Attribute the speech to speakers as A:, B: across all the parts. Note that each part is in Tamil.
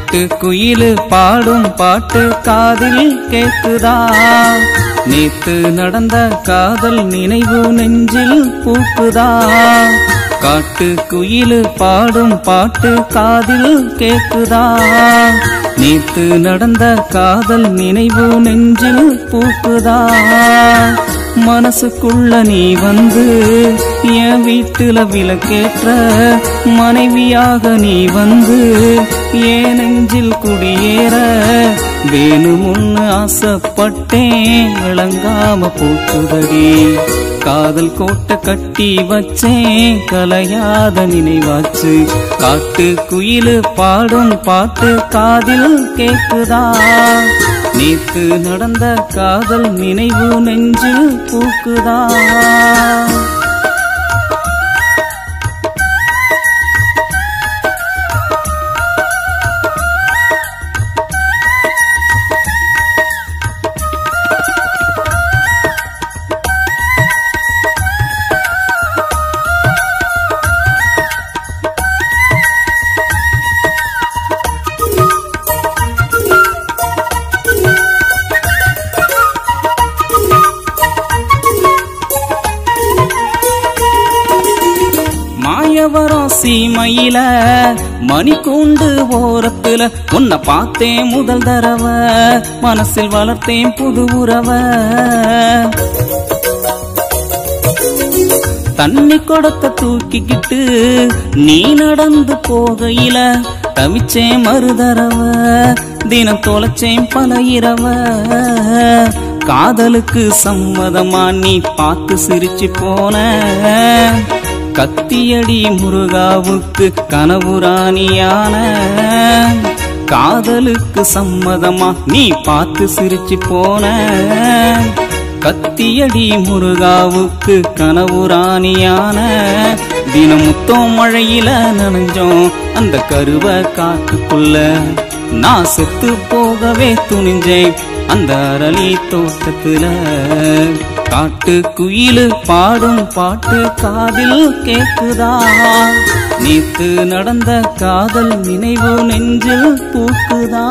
A: காட்டு குயிலு பாடும் பாட்டு காதில் கேக்குதா நேத்து நடந்த காதல் நினைவு நெஞ்சில் பூக்குதா காட்டு குயிலு பாடும் பாட்டு காதில் கேக்குதா நேத்து நடந்த காதல் நினைவு நெஞ்சில் பூக்குதா மனசுக்குள்ள நீ வந்து என் வீட்டுல விளக்கேற்ற மனைவியாக நீ வந்து என் நெஞ்சில் குடியேற வேணுமுன்னு ஆசைப்பட்டேன் விளங்காம போக்குதடி காதல் கோட்டை கட்டி வச்சேன் கலையாத நினைவாச்சு காட்டு குயிலு பாடும் பாட்டு காதில் கேக்குதா நேத்து நடந்த காதல் நினைவு நெஞ்சில் பூக்குதா மாயவரம் சீமையில மணிக்கூண்டு ஓரத்துல உன்னை பார்த்தேன் முதல் தடவ மனசில் வளர்த்தேன் புது உறவ தண்ணி கொடுத்த தூக்கிக்கிட்டு நீ நடந்து போகையில தவிச்சேன் மறுதரவ தினம் தொலைச்சேன் பல இரவ காதலுக்கு சம்மதமா நீ பார்த்து சிரிச்சு போன கத்தியடி முருகாவுக்கு கனவுராணியான காதலுக்கு சம்மதமா நீ பார்த்து சிரிச்சு போன கத்தியடி முருகாவுக்கு கனவுராணியான தினமுத்தம் மழையில நனைஞ்சோம் அந்த கருவ காட்டுக்குள்ள நான் செத்து போகவே துணிஞ்சேன் அந்த அரளி தோட்டத்துல காட்டு குயிலு பாடும் பாட்டு காதில் கேக்குதா நேத்து நடந்த காதல் நினைவு நெஞ்சில் பூக்குதா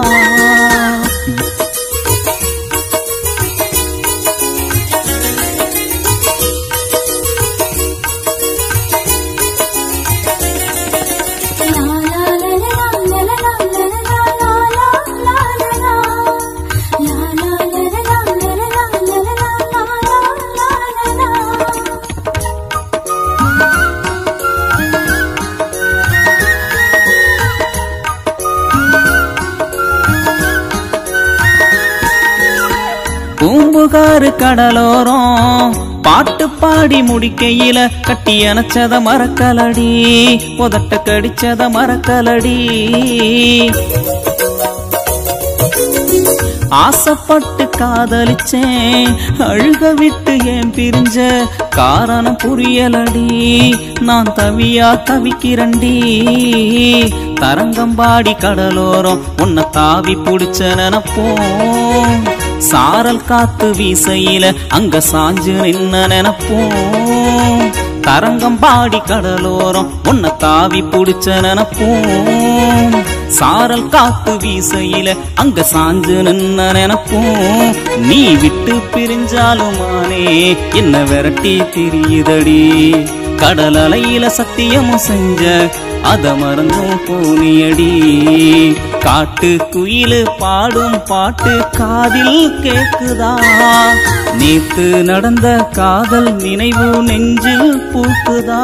A: பூம்புகாரு கடலோரம் பாட்டு பாடி முடிக்கையில கட்டி அணைச்சத மறக்கலடி புதட்ட கடிச்சத மறக்கலடி ஆசைப்பட்டு காதலிச்சேன் அழுக விட்டு ஏன் பிரிஞ்ச காரணம் புரியலடி நான் தவியா தவிக்கிறண்டி தரங்கம்பாடி கடலோரம் உன்னை தாவி புடிச்ச நினப்போம் சாரல் காத்து வீசையில அங்க சாஞ்சு நின்ன நினப்போம் தரங்கம்பாடி கடலோரம் உன்னை தாவி புடிச்ச நினப்போம் சாரல் காத்து வீசையில அங்க சாஞ்சு நின்ன நினப்போம் நீ விட்டு பிரிஞ்சாலுமானே என்ன விரட்டி திரியுதடி கடல் அலையில சத்தியமும் செஞ்ச அத மறந்தும் போனியடி காட்டு குயிலு பாடும் பாட்டு காதில் கேக்குதா நேத்து நடந்த காதல் நினைவு நெஞ்சில் பூக்குதா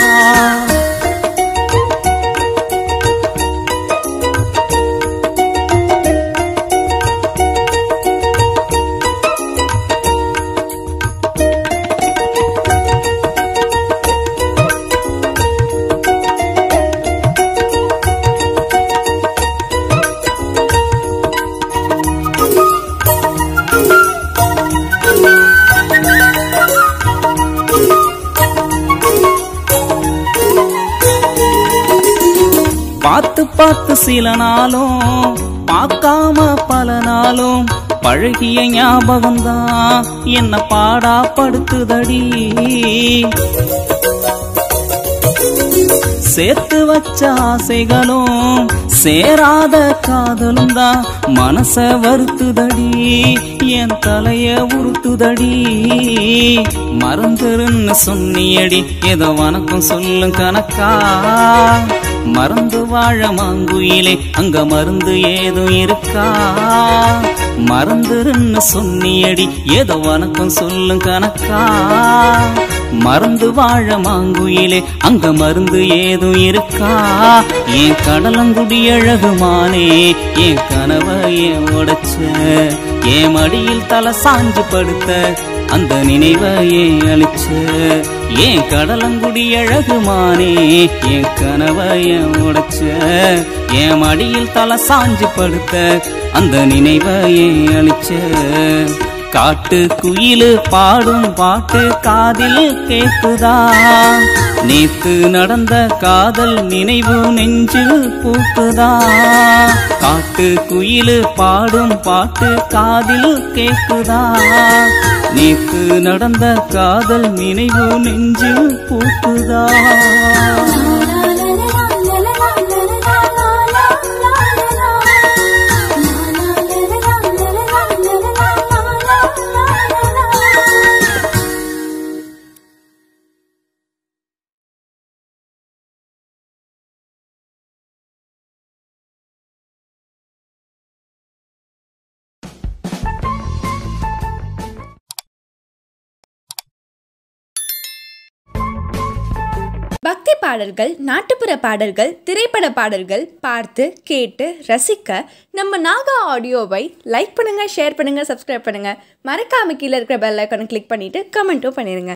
A: பார்த்து பார்த்து சில நாளும் பார்க்காம பல நாளும் பழகிய ஞாபகம்தான் என்ன பாடா படுத்துதடி சேர்த்து வச்ச ஆசைகளும் சேராத காதலும் தான் மனச வருத்துதடி என் தலைய உருட்டுதடி மறந்துருன்னு சொன்னியடி ஏதோ வணக்கம் சொல்லும் கணக்கா மறந்து வாழ மாங்குயிலே அங்க மருந்து ஏதும் இருக்கா மறந்துருன்னு சொன்னியடி ஏதோ வணக்கம் சொல்லும் கணக்கா மறந்து வாழ மாங்குயிலே அங்க மருந்து ஏதும் இருக்கா என் கடலங்குடி அழகுமானே என் கனவை ஏன் உடைச்ச என் மடியில் தலை சாஞ்சு படுத்த அந்த நினைவை ஏன் அழிச்ச ஏன் கடலங்குடி அழகுமானே என் கனவை ஏன் உடைச்ச என் மடியில் தலை சாஞ்சு படுத்த அந்த நினைவை ஏன் அழிச்ச காட்டு குயிலு பாடும் பாட்டு காதில் கேக்குதா நேத்து நடந்த காதல் நினைவு நெஞ்சில் பூக்குதா காட்டு குயிலு பாடும் பாட்டு காதில் கேக்குதா நேத்து நடந்த காதல் நினைவு நெஞ்சில் பூக்குதா
B: பக்தி பாடல்கள் நாட்டுப்புற பாடல்கள் திரைப்பட பாடல்கள் பார்த்து கேட்டு ரசிக்க நம்ம நாகா ஆடியோவை லைக் பண்ணுங்க ஷேர் பண்ணுங்க சப்ஸ்கிரைப் பண்ணுங்க மறக்காம கீழே இருக்கிற பெல் ஐக்கானை கிளிக் பண்ணிட்டு கமெண்ட்டும் பண்ணிருங்க